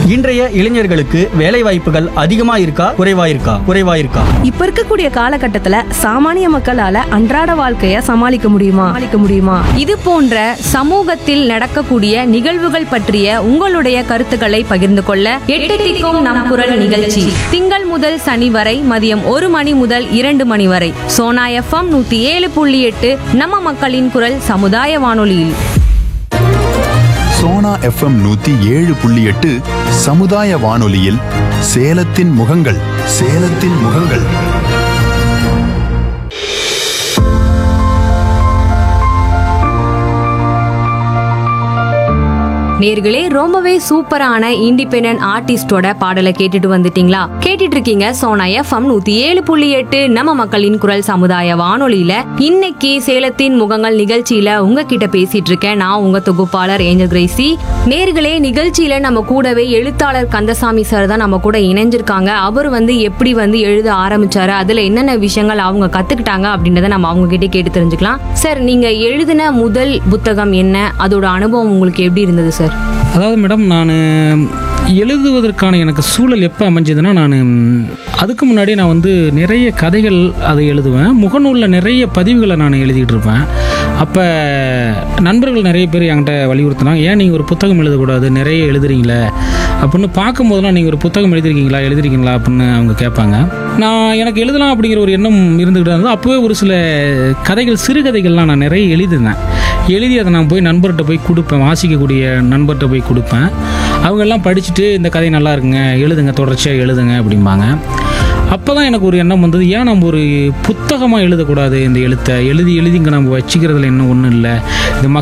இன்றைய இளைஞர்களுக்கு வேலை வாய்ப்புகள் அதிகமா இருக்கா குறைவா இருக்கா குறைவா இருக்கா இப்ப இருக்கக்கூடிய காலகட்டத்துல சாமானிய மக்களால அன்றாட வாழ்க்கைய சமாளிக்க முடியுமா சமாளிக்க முடியுமா இது போன்ற சமூகத்தில் நடக்கக்கூடிய நிகழ்வுகள் பற்றிய உங்களுடைய கருத்துக்களை பகிர்ந்து கொள்ள எட்டு திக்கும் நம் குரல் நிகழ்ச்சி திங்கள் முதல் சனி வரை மதியம் ஒரு மணி முதல் இரண்டு மணி வரை சோனா எஃப்எம் நூத்தி ஏழு புள்ளி எட்டு நம்ம மக்களின் குரல் சமுதாய வானொலியில் சோனா எஃப்எம் நூத்தி ஏழு புள்ளி எட்டு சமுதாய வானொலியில் சேலத்தின் முகங்கள் சேலத்தின் முகங்கள் நேர்களே ரொம்பவே சூப்பரான இண்டிபெண்டன்ட் ஆர்டிஸ்டோட பாடலை கேட்டுட்டு வந்துட்டீங்களா கேட்டுட்டு இருக்கீங்க சோனா எஃப்எம் நூத்தி ஏழு புள்ளி எட்டு நம்ம மக்களின் குரல் சமுதாய வானொலியில இன்னைக்கு சேலத்தின் முகங்கள் நிகழ்ச்சியில உங்ககிட்ட பேசிட்டு இருக்கேன் நான் உங்க தொகுப்பாளர் ஏஞ்சல் கிரேசி நேர்களே நிகழ்ச்சியில நம்ம கூடவே எழுத்தாளர் கந்தசாமி சார் தான் நம்ம கூட இணைஞ்சிருக்காங்க அவர் வந்து எப்படி வந்து எழுத ஆரம்பிச்சாரு அதுல என்னென்ன விஷயங்கள் அவங்க கத்துக்கிட்டாங்க அப்படின்றத நம்ம அவங்க கிட்ட கேட்டு தெரிஞ்சுக்கலாம் சார் நீங்க எழுதின முதல் புத்தகம் என்ன அதோட அனுபவம் உங்களுக்கு எப்படி இருந்தது சார் அதாவது மேடம் நான் எழுதுவதற்கான எனக்கு சூழல் எப்போ அமைஞ்சதுன்னா நான் அதுக்கு முன்னாடி நான் வந்து நிறைய கதைகள் அதை எழுதுவேன் முகநூலில் நிறைய பதிவுகளை நான் எழுதிட்டு இருப்பேன் அப்போ நண்பர்கள் நிறைய பேர் என்கிட்ட வலியுறுத்தினாங்க ஏன் நீங்கள் ஒரு புத்தகம் எழுதக்கூடாது நிறைய எழுதுறீங்களே அப்படின்னு பார்க்கும்போதெல்லாம் நீங்கள் ஒரு புத்தகம் எழுதிருக்கீங்களா எழுதிருக்கீங்களா அப்படின்னு அவங்க கேட்பாங்க நான் எனக்கு எழுதலாம் அப்படிங்கிற ஒரு எண்ணம் இருந்துக்கிட்டு இருந்தது அப்போவே ஒரு சில கதைகள் சிறுகதைகள்லாம் நான் நிறைய எழுதியிருந்தேன் எழுதி அதை நான் போய் நண்பர்கிட்ட போய் கொடுப்பேன் வாசிக்கக்கூடிய நண்பர்கிட்ட போய் கொடுப்பேன் அவங்க எல்லாம் படிச்சுட்டு இந்த கதை நல்லா இருக்குங்க எழுதுங்க தொடர்ச்சியாக எழுதுங்க அப்படிம்பாங்க அப்போ தான் எனக்கு ஒரு எண்ணம் வந்தது ஏன் நம்ம ஒரு புத்தகமாக எழுதக்கூடாது இந்த எழுத்தை எழுதி எழுதி இங்கே நம்ம வச்சுக்கிறதுல இன்னும் ஒன்றும் இல்லை இது